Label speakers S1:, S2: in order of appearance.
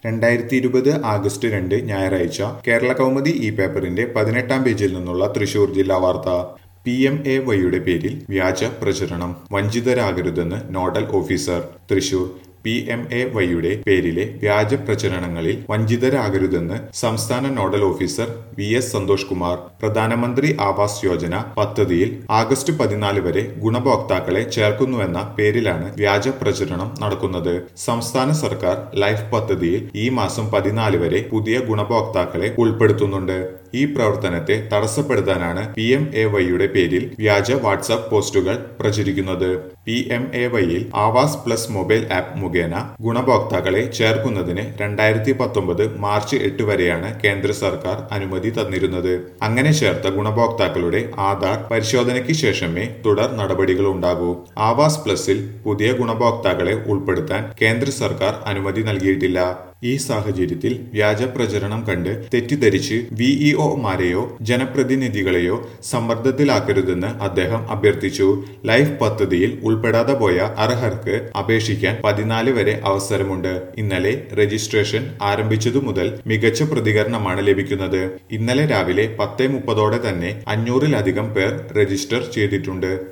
S1: രണ്ടായിരത്തി ഇരുപത് ആഗസ്റ്റ് രണ്ട് ഞായറാഴ്ച കേരള കൗമുദി ഈ പേപ്പറിന്റെ പതിനെട്ടാം പേജിൽ നിന്നുള്ള തൃശൂർ ജില്ലാ വാർത്ത പി എം എ വൈയുടെ പേരിൽ വ്യാജ പ്രചരണം വഞ്ചിതരാകരുതെന്ന് nodal officer Thrissur P M A വൈയുടെ പേരിലെ വ്യാജ പ്രചരണങ്ങളിൽ വഞ്ചിതരാകരുതെന്ന് സംസ്ഥാന nodal officer V S Santhosh Kumar പ്രധാനമന്ത്രി ആവാസ് യോജന പദ്ധതിയിൽ ആഗസ്റ്റ് പതിനാല് വരെ ഗുണഭോക്താക്കളെ ചേർക്കുന്നുവെന്ന പേരിലാണ് വ്യാജ പ്രചരണം നടക്കുന്നത് സംസ്ഥാന സർക്കാർ ലൈഫ് പദ്ധതിയിൽ ഈ മാസം പതിനാല് വരെ പുതിയ ഗുണഭോക്താക്കളെ ഉൾപ്പെടുത്തുന്നുണ്ട് ഈ പ്രവർത്തനത്തെ തടസ്സപ്പെടുത്താനാണ് പി എം എ വൈയുടെ പേരിൽ വ്യാജ വാട്സാപ്പ് പോസ്റ്റുകൾ പ്രചരിക്കുന്നത് പി എം എ വൈയിൽ ആവാസ് പ്ലസ് മൊബൈൽ ആപ്പ് മുഖേന ഗുണഭോക്താക്കളെ ചേർക്കുന്നതിന് രണ്ടായിരത്തി പത്തൊമ്പത് മാർച്ച് എട്ട് വരെയാണ് കേന്ദ്ര സർക്കാർ അനുമതി തന്നിരുന്നത് അങ്ങനെ ചേർത്ത ഗുണഭോക്താക്കളുടെ ആധാർ പരിശോധനയ്ക്ക് ശേഷമേ തുടർ നടപടികൾ ഉണ്ടാകൂ ആവാസ് പ്ലസിൽ പുതിയ ഗുണഭോക്താക്കളെ ഉൾപ്പെടുത്താൻ കേന്ദ്ര സർക്കാർ അനുമതി നൽകിയിട്ടില്ല ഈ സാഹചര്യത്തിൽ വ്യാജ പ്രചരണം കണ്ട് തെറ്റിദ്ധരിച്ച് വിഇഒമാരെയോ ജനപ്രതിനിധികളെയോ സമ്മർദ്ദത്തിലാക്കരുതെന്ന് അദ്ദേഹം അഭ്യർത്ഥിച്ചു ലൈഫ് പദ്ധതിയിൽ ഉൾപ്പെടാതെ പോയ അർഹർക്ക് അപേക്ഷിക്കാൻ പതിനാല് വരെ അവസരമുണ്ട് ഇന്നലെ രജിസ്ട്രേഷൻ ആരംഭിച്ചതു മുതൽ മികച്ച പ്രതികരണമാണ് ലഭിക്കുന്നത് ഇന്നലെ രാവിലെ പത്തേ മുപ്പതോടെ തന്നെ അഞ്ഞൂറിലധികം പേർ രജിസ്റ്റർ ചെയ്തിട്ടുണ്ട്